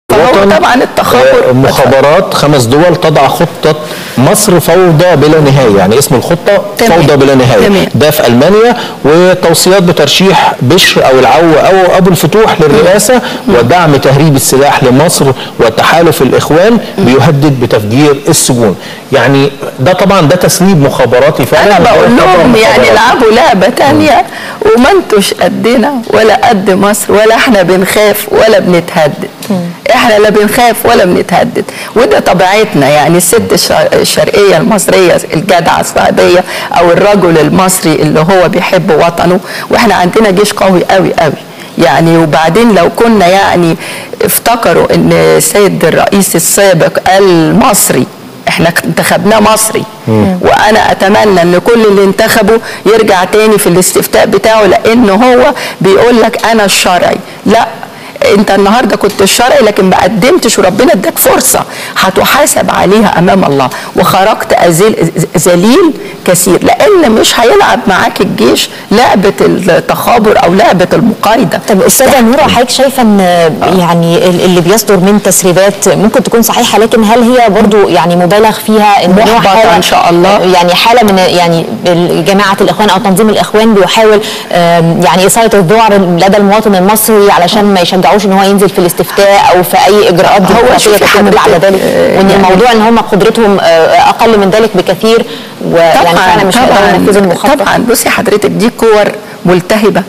فهو وطن طبعا التخابر آه، مخابرات خمس دول تضع خطة مصر فوضى بلا نهاية يعني اسم الخطة تمام. فوضى بلا نهاية تمام. ده في ألمانيا وتوصيات بترشيح بشر أو العو أو أبو الفتوح للرئاسة ودعم تهريب السلاح لمصر وتحالف الإخوان بيهدد بتفجير السجون يعني ده طبعا ده تسريب مخابراتي فعلا انا بقول وده لهم طبعاً يعني مخابرات. العبوا لعبه تانية وما انتوش قدنا ولا قد مصر ولا احنا بنخاف ولا بنتهدد احنا لا بنخاف ولا بنتهدد وده طبيعتنا يعني الست الشر- الشرقيه المصريه الجدعه الصعيديه او الرجل المصري اللي هو بيحب وطنه واحنا عندنا جيش قوي قوي قوي يعني وبعدين لو كنا يعني افتكروا ان السيد الرئيس السابق قال مصري احنا انتخبناه مصري وانا اتمنى ان كل اللي انتخبوا يرجع تاني في الاستفتاء بتاعه لان هو بيقول لك انا الشرعي لا انت النهارده كنت الشرعي لكن ما قدمتش وربنا اداك فرصه هتحاسب عليها امام الله وخرجت أزيل ذليل كثير لان مش هيلعب معاك الجيش لعبه التخابر او لعبه المقايضه طب استاذه نوره حضرتك شايفه ان يعني ال- اللي بيصدر من تسريبات ممكن تكون صحيحه لكن هل هي برضو يعني مبالغ فيها ان هو محبطة حالة- إن شاء الله. يعني حاله من يعني جماعه الاخوان او تنظيم الاخوان بيحاول آم، يعني اثاره الذعر لدى المواطن المصري علشان ما يشجعوش ان هو ينزل في الاستفتاء او في اي اجراءات هو ديمقراطيه شوفي تتم بعد حضرتك، ذلك آه، وان يعني- الموضوع ان هم قدرتهم آه، اقل من ذلك بكثير ويعني فعلا مش هيقدروا ينفذوا المخطط طبعا بصي حضرتك دي كور ملتهبه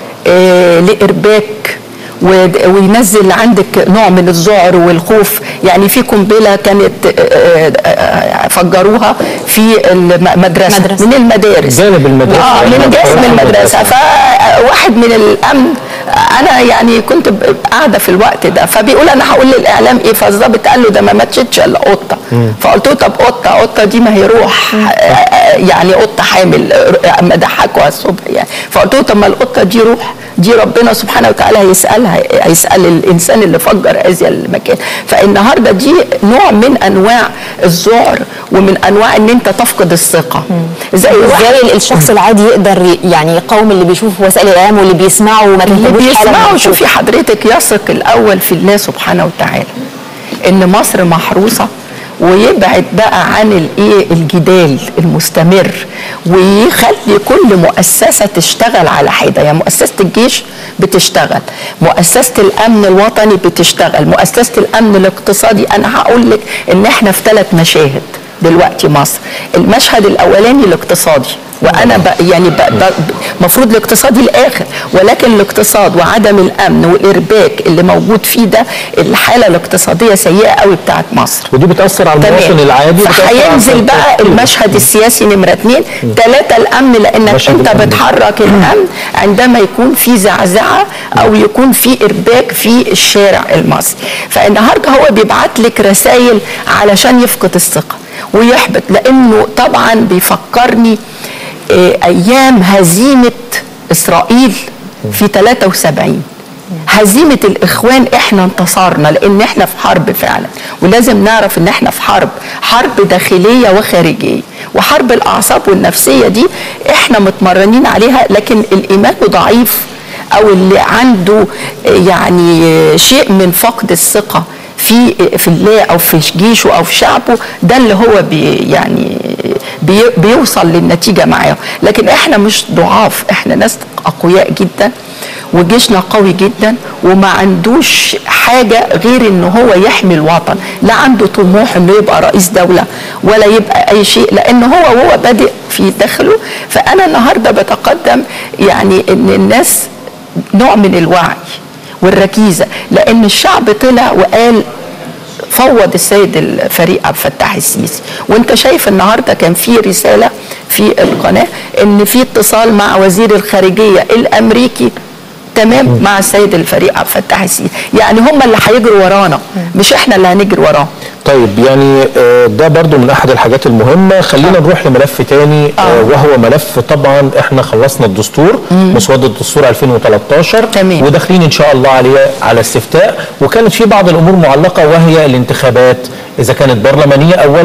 آه لارباك ود- وينزل عندك نوع من الذعر والخوف يعني في قنبله كانت آه، آه، فجروها في المدرسه مدرسة. من المدارس جانب المدرسة. اه من يعني جانب مدرسة. المدرسه فواحد من الامن انا يعني كنت ب- قاعده في الوقت ده فبيقول انا هقول للاعلام ايه فالظابط قال له ده ما ماتتش الا قطه فقلت له طب قطه قطه دي ما هي روح آه، آه، يعني قطه حامل آه، اما ضحكوا الصبح يعني فقلت له طب ما القطه دي روح دي ربنا سبحانه وتعالى هيسالها هيسال الانسان اللي فجر هذا المكان فالنهارده دي نوع من انواع الذعر ومن انواع ان انت تفقد الثقه زي واحد ازاي الشخص العادي يقدر ي- يعني يقاوم اللي بيشوف وسائل الاعلام واللي بيسمعه وما اللي تنتهوش حاله من بيسمعوا الخوف؟ شوفي حضرتك يثق الاول في الله سبحانه وتعالى ان مصر محروسه ويبعد بقى عن الايه الجدال المستمر ويخلي كل مؤسسه تشتغل على حده يعني مؤسسه الجيش بتشتغل مؤسسه الامن الوطني بتشتغل مؤسسه الامن الاقتصادي انا هقول لك ان احنا في ثلاث مشاهد دلوقتي مصر المشهد الاولاني الاقتصادي وانا ب يعني المفروض الاقتصادي الاخر ولكن الاقتصاد وعدم الامن والارباك اللي موجود فيه ده الحاله الاقتصاديه سيئه قوي بتاعت مصر ودي بتأثر على المواطن العادي بتأثر على فهينزل بقى التفكير. المشهد السياسي نمره اثنين ثلاثه الامن لانك مشهد انت الأمن. بتحرك الامن عندما يكون في زعزعه او يكون في ارباك في الشارع المصري فالنهارده هو بيبعت لك رسائل علشان يفقد الثقه ويحبط لانه طبعا بيفكرني آه، ايام هزيمه اسرائيل في 73 هزيمة الإخوان إحنا انتصرنا لأن إحنا في حرب فعلا ولازم نعرف إن إحنا في حرب حرب داخلية وخارجية وحرب الأعصاب والنفسية دي إحنا متمرنين عليها لكن الإيمان ضعيف أو اللي عنده يعني شيء من فقد الثقة في في الله او في جيشه او في شعبه ده اللي هو بي يعني بي بيوصل للنتيجه معاه لكن احنا مش ضعاف احنا ناس اقوياء جدا وجيشنا قوي جدا وما عندوش حاجه غير ان هو يحمي الوطن لا عنده طموح انه يبقى رئيس دوله ولا يبقى اي شيء لان هو هو بادئ في داخله فانا النهارده بتقدم يعني ان الناس نوع من الوعي والركيزه لان الشعب طلع وقال فوض السيد الفريق عبد الفتاح السيسي وانت شايف النهارده كان في رساله في القناه ان في اتصال مع وزير الخارجيه الامريكي تمام مع السيد الفريق عبد الفتاح السيسي يعني هم اللي هيجروا ورانا مش احنا اللي هنجري وراهم طيب يعني آه، ده برضو من احد الحاجات المهمه خلينا نروح لملف تاني آه، وهو ملف طبعا احنا خلصنا الدستور مسوده الدستور 2013 تمام. وداخلين ان شاء الله عليه على استفتاء وكانت في بعض الامور معلقه وهي الانتخابات اذا كانت برلمانيه اولا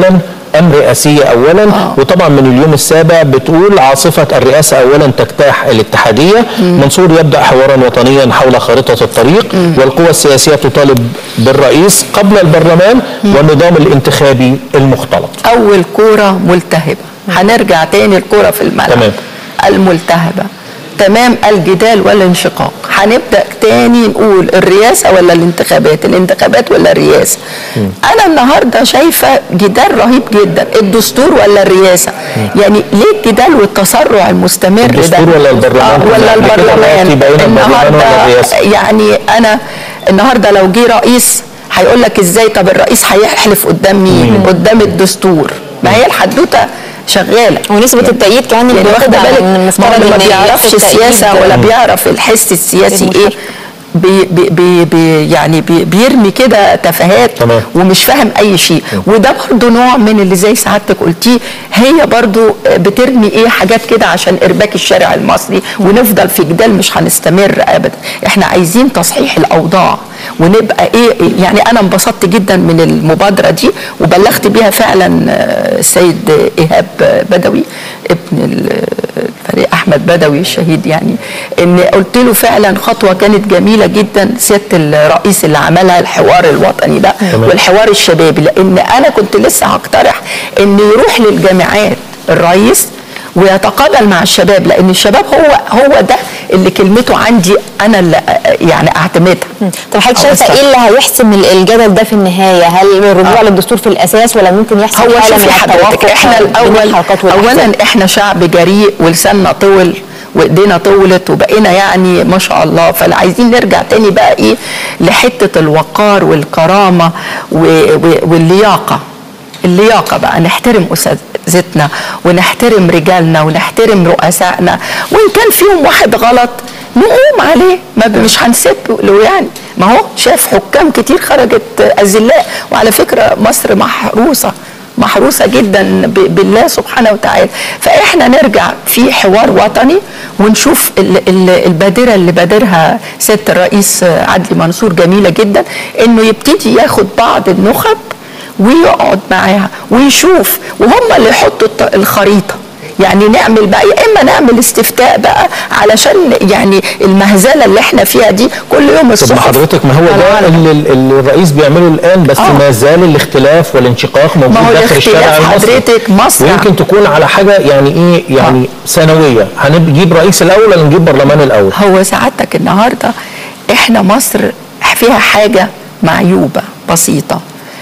ام رئاسيه اولا آه. وطبعا من اليوم السابع بتقول عاصفه الرئاسه اولا تجتاح الاتحاديه منصور يبدا حوارا وطنيا حول خارطه الطريق والقوى السياسيه تطالب بالرئيس قبل البرلمان والنظام الانتخابي المختلط اول كوره ملتهبه هنرجع تاني الكوره في الملعب تمام. الملتهبه تمام الجدال والانشقاق هنبدا تاني نقول الرئاسه ولا الانتخابات الانتخابات ولا الرئاسه انا النهارده شايفه جدال رهيب جدا الدستور ولا الرئاسه يعني ليه الجدال والتسرع المستمر ده الدستور ولا البرلمان؟ آه ولا قبل كده البرلمان دلوقتي بقينا البرلمان ولا الرئاسة؟ يعني انا النهارده لو جه رئيس هيقول لك ازاي طب الرئيس هيحلف قدام مين؟ قدام الدستور ما هي الحدوته شغاله ونسبه التأييد كمان اللي يعني واخده بياخدها بالك من ما المفترض هو اللي ما إن بيعرفش ياخد تأييد السياسه ولا بيعرف الحس السياسي ايه المشاركة. بي بي بي بي يعني بي بيرمي كده تفاهات تمام. ومش فاهم اي شيء وده برضو نوع من اللي زي سعادتك قلتيه هي برضو بترمي ايه حاجات كده عشان ارباك الشارع المصري ونفضل في جدال مش هنستمر ابدا احنا عايزين تصحيح الاوضاع ونبقى ايه يعني انا انبسطت جدا من المبادره دي وبلغت بيها فعلا آه، السيد ايهاب بدوي ابن ال- الفريق احمد بدوي الشهيد يعني ان قلت له فعلا خطوه كانت جميله جدا سياده الرئيس اللي عملها الحوار الوطني ده تمام. والحوار الشبابي لان انا كنت لسه هقترح ان يروح للجامعات الرئيس ويتقابل مع الشباب لان الشباب هو هو ده اللي كلمته عندي انا اللي أ- يعني اعتمدها طب حضرتك أو شايفه أستخدم. ايه اللي هيحسم ال- الجدل ده في النهايه؟ هل الرجوع آه. للدستور في الاساس ولا ممكن يحصل هو حاله من شوفي حضرتك التوافق احنا بين الاول الحركات والأحزاب؟ اولا احنا شعب جريء ولساننا طول وايدينا طولت وبقينا يعني ما شاء الله فلا عايزين نرجع تاني بقى ايه لحته الوقار والكرامه و- و- واللياقه اللياقه بقى نحترم اساتذتنا ونحترم رجالنا ونحترم رؤسائنا وان كان فيهم واحد غلط نقوم عليه ما ب- مش هنسيب له يعني ما هو شاف حكام كتير خرجت اذلاء وعلى فكره مصر محروسه محروسه جدا ب- بالله سبحانه وتعالى فاحنا نرجع في حوار وطني ونشوف ال- ال- البادره اللي بادرها سياده الرئيس عدلي منصور جميله جدا انه يبتدي ياخد بعض النخب ويقعد معاها ويشوف وهم اللي يحطوا الط- الخريطه يعني نعمل بقى يا اما نعمل استفتاء بقى علشان يعني المهزله اللي احنا فيها دي كل يوم طب ما الصبح حضرتك ما هو ده اللي, اللي الرئيس بيعمله الان بس آه. ما زال الاختلاف والانشقاق موجود ما هو داخل الشارع الاختلاف المصري حضرتك مصر ويمكن تكون على حاجه يعني ايه يعني ثانويه هنجيب رئيس الاول ولا نجيب برلمان الاول هو سعادتك النهارده احنا مصر فيها حاجه معيوبه بسيطه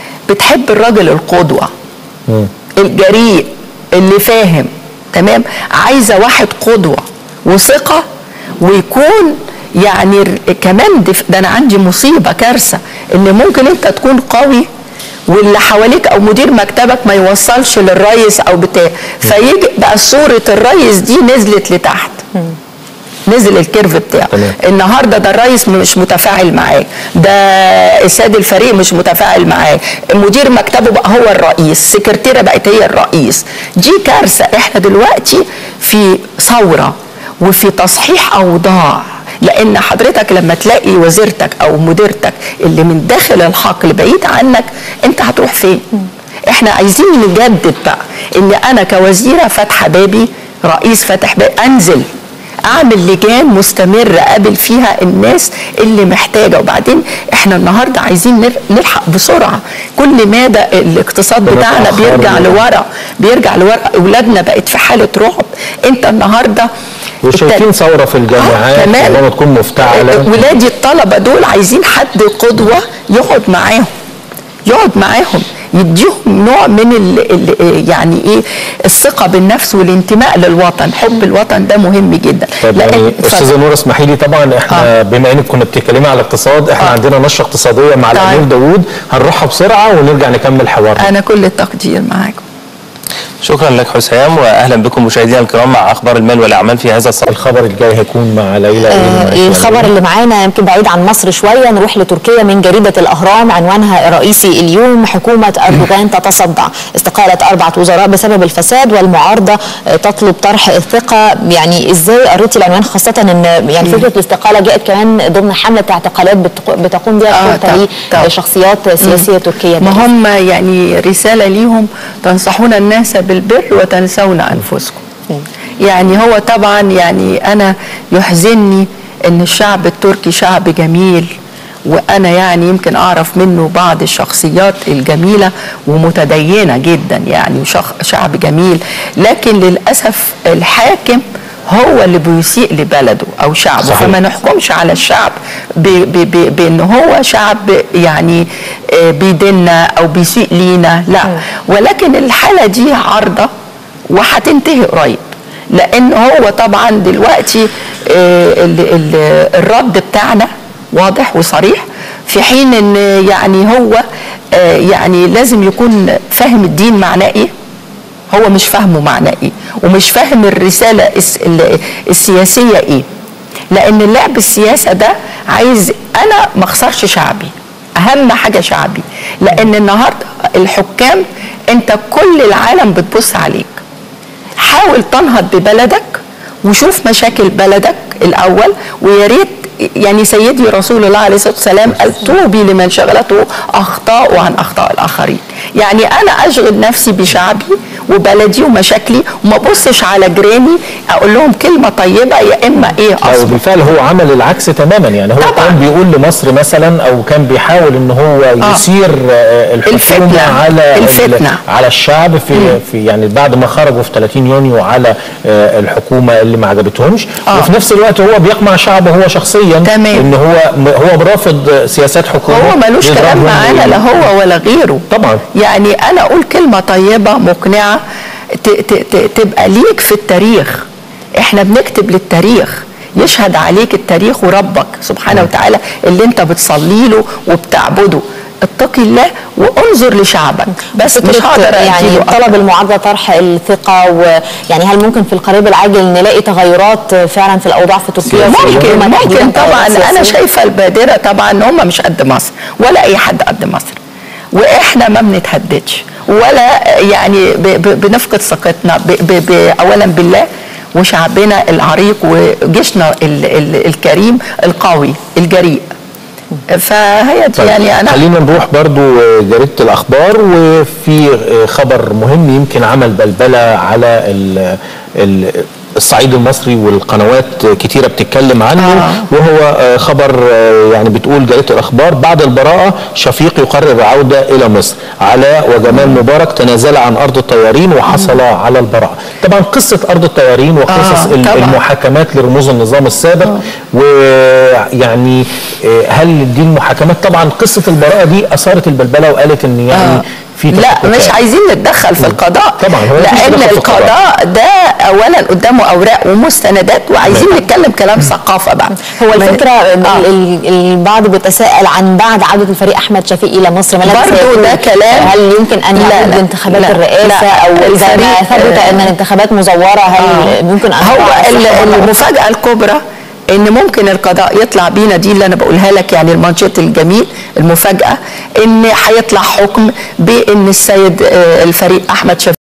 بتحب الراجل القدوه الجريء اللي فاهم تمام عايزه واحد قدوه وثقه ويكون يعني ر- كمان دف- ده انا عندي مصيبه كارثه ان ممكن انت تكون قوي واللي حواليك او مدير مكتبك ما يوصلش للريس او بتاع فيجي بقى صوره الريس دي نزلت لتحت نزل الكيرف بتاعه تمام. النهارده ده الرئيس مش متفاعل معاه ده السيد الفريق مش متفاعل معاه مدير مكتبه بقى هو الرئيس سكرتيره بقت هي الرئيس دي كارثه احنا دلوقتي في ثوره وفي تصحيح اوضاع لان حضرتك لما تلاقي وزيرتك او مديرتك اللي من داخل الحقل بعيد عنك انت هتروح فين احنا عايزين نجدد بقى ان انا كوزيره فاتحه بابي رئيس فاتح بابي انزل اعمل لجان مستمره اقابل فيها الناس اللي محتاجه وبعدين احنا النهارده عايزين نر- نلحق بسرعه كل مادة الاقتصاد بتاعنا بنتأخر بيرجع و- لورا بيرجع لورا اولادنا بقت في حاله رعب انت النهارده وشايفين الت- ثوره في الجامعات آه، تمام. ربما تكون مفتعله ولادي الطلبه دول عايزين حد قدوه يقعد معاهم يقعد معاهم يديهم نوع من ال ال يعني ايه الثقه بالنفس والانتماء للوطن حب الوطن ده مهم جدا طيب لأن- يعني ف- استاذه نور اسمحي لي طبعا احنا آه. بما انك كنا بتتكلمي على الاقتصاد احنا آه. عندنا نشره اقتصاديه مع طيب. الامير داوود هنروحها بسرعه ونرجع نكمل حوارنا انا كل التقدير معاكم شكرا لك حسام واهلا بكم مشاهدينا الكرام مع اخبار المال والاعمال في هذا الصباح الخبر الجاي هيكون مع ليلى إيه آه، معاكي يا الخبر ليلى؟ اللي معانا يمكن بعيد عن مصر شويه نروح لتركيا من جريده الاهرام عنوانها الرئيسي اليوم حكومه اردوغان تتصدع استقاله اربعه وزراء بسبب الفساد والمعارضه آه، تطلب طرح الثقه يعني ازاي قريتي العنوان خاصه ان يعني فكره الاستقاله جاءت كمان ضمن حمله اعتقالات بتق- بتقوم بها آه، الشرطه طب- طب. لشخصيات سياسيه تركيه ما هم يعني رسالة ليهم تنصحون الناس بالبر وتنسون أنفسكم يعني هو طبعا يعني أنا يحزنني أن الشعب التركي شعب جميل وأنا يعني يمكن أعرف منه بعض الشخصيات الجميلة ومتدينة جدا يعني وشخ- شعب جميل لكن للأسف الحاكم هو اللي بيسيء لبلده او شعبه صحيح. فما نحكمش على الشعب ب- ب- ب- بان هو شعب يعني آه، بيديننا او بيسيء لينا لا ولكن الحاله دي عارضه وهتنتهي قريب لان هو طبعا دلوقتي آه، ال- ال- الرد بتاعنا واضح وصريح في حين ان يعني هو آه، يعني لازم يكون فاهم الدين معناه ايه هو مش فاهمه معناه ايه ومش فاهم الرساله الس- ال- السياسيه ايه لان اللعب السياسه ده عايز انا ما اخسرش شعبي اهم حاجه شعبي لان النهارده الحكام انت كل العالم بتبص عليك حاول تنهض ببلدك وشوف مشاكل بلدك الاول ويا ريت يعني سيدي رسول الله عليه الصلاه والسلام قال توبي لمن شغلته اخطاء عن اخطاء الاخرين يعني انا اشغل نفسي بشعبي وبلدي ومشاكلي وما ابصش على جيراني اقول لهم كلمه طيبه يا اما ايه لا اصبر وبالفعل هو عمل العكس تماما يعني هو طبعاً. كان بيقول لمصر مثلا او كان بيحاول ان هو آه. يثير آه، الحكومه الفتنة. على ال- الفتنة. على الشعب في في يعني بعد ما خرجوا في 30 يونيو على آه، الحكومه اللي ما عجبتهمش آه. وفي نفس الوقت هو بيقمع شعبه هو شخصيا تمام. ان هو هو رافض سياسات حكومه هو ملوش كلام بيضربهم معانا لا هو ولا غيره طبعا. يعني انا اقول كلمه طيبه مقنعه ت- ت- ت- تبقى ليك في التاريخ احنا بنكتب للتاريخ يشهد عليك التاريخ وربك سبحانه وتعالى اللي انت بتصلي له وبتعبده اتقي الله وانظر لشعبك بس مش فكرة هقدر يعني اديله أكتر. طلب المعارضه طرح الثقه ويعني هل ممكن في القريب العاجل نلاقي تغيرات فعلا في الاوضاع في تركيا وفي ممكن الحكومة ممكن تحديداً طبعا تغيرات انا سياسية؟ شايفه البادره طبعا ان هم مش قد مصر ولا اي حد قد مصر واحنا ما بنتهددش ولا يعني ب- ب- بنفقد ثقتنا ب- ب- ب- اولا بالله وشعبنا العريق وجيشنا ال- ال- الكريم القوي الجريء فهي دي طيب يعني انا خلينا نروح برضو جريدة الأخبار وفي خبر مهم يمكن عمل بلبلة على ال ال الصعيد المصري والقنوات كتيرة بتتكلم عنه آه. وهو خبر يعني بتقول جريدة الأخبار بعد البراءة شفيق يقرر العودة إلى مصر علاء وجمال مبارك تنازلا عن أرض الطيارين وحصل على البراءة طبعا قصة أرض الطيارين وقصص آه، ال- طبعاً. المحاكمات لرموز النظام السابق ويعني آه، هل دي المحاكمات طبعا قصه البراءه دي اثارت البلبله وقالت ان يعني آه. في لا تشككات. مش عايزين نتدخل في القضاء طبعاً، هو مفيش لان تدخل في القضاء. القضاء ده اولا قدامه اوراق ومستندات وعايزين تمام. نتكلم كلام ثقافه بقى هو ما- الفكره ال- آه. ال- البعض بيتساءل عن بعد عوده الفريق احمد شفيق الى مصر ما الذي برضو سيكون؟ ده كلام- هل يمكن ان لا، يعود لا، بانتخابات لا، الرئاسه لا. او اذا ما الفريق- ثبت آه. ان الانتخابات مزوره هل آه. ممكن ان هو تقع ال- الصحة مرة المفاجاه الكبرى ان ممكن القضاء يطلع بينا دي اللي انا بقولها لك يعني المانشيت الجميل المفاجاه ان هيطلع حكم بان السيد آه، الفريق احمد شفيق